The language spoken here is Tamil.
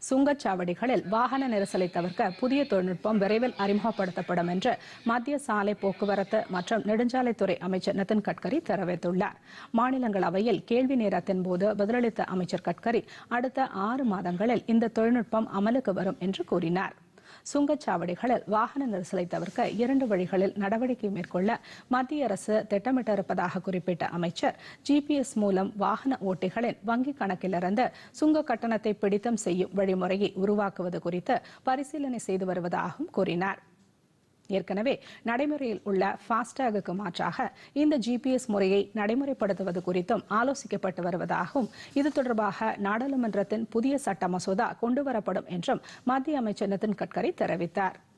சுங்கச்சாவடிகளில் வாகன நெரிசலை தவிர்க்க புதிய தொழில்நுட்பம் விரைவில் அறிமுகப்படுத்தப்படும் என்று மத்திய சாலை போக்குவரத்து மற்றும் நெடுஞ்சாலைத்துறை அமைச்சர் நிதின் கட்கரி தெரிவித்துள்ளார் மாநிலங்களவையில் கேள்வி நேரத்தின் போது பதிலளித்த அமைச்சர் கட்கரி அடுத்த ஆறு மாதங்களில் இந்த தொழில்நுட்பம் அமலுக்கு வரும் என்று கூறினார் சுங்கச்சாவடிகளில் வாகன நெரிசலை தவிர்க்க இரண்டு வழிகளில் நடவடிக்கை மேற்கொள்ள மத்திய அரசு திட்டமிட்டிருப்பதாக குறிப்பிட்ட அமைச்சர் ஜிபிஎஸ் மூலம் வாகன ஓட்டிகளின் வங்கிக் கணக்கிலிருந்து சுங்க கட்டணத்தை பிடித்தம் செய்யும் வழிமுறையை உருவாக்குவது குறித்து பரிசீலனை செய்து வருவதாகவும் கூறினார் ஏற்கனவே நடைமுறையில் உள்ள ஃபாஸ்டேகுக்கு மாற்றாக இந்த ஜிபிஎஸ் முறையை நடைமுறைப்படுத்துவது குறித்தும் ஆலோசிக்கப்பட்டு வருவதாகவும் இது தொடர்பாக நாடாளுமன்றத்தின் புதிய சட்ட மசோதா கொண்டுவரப்படும் என்றும் மத்திய அமைச்சர் நிதின் கட்கரி தெரிவித்தார்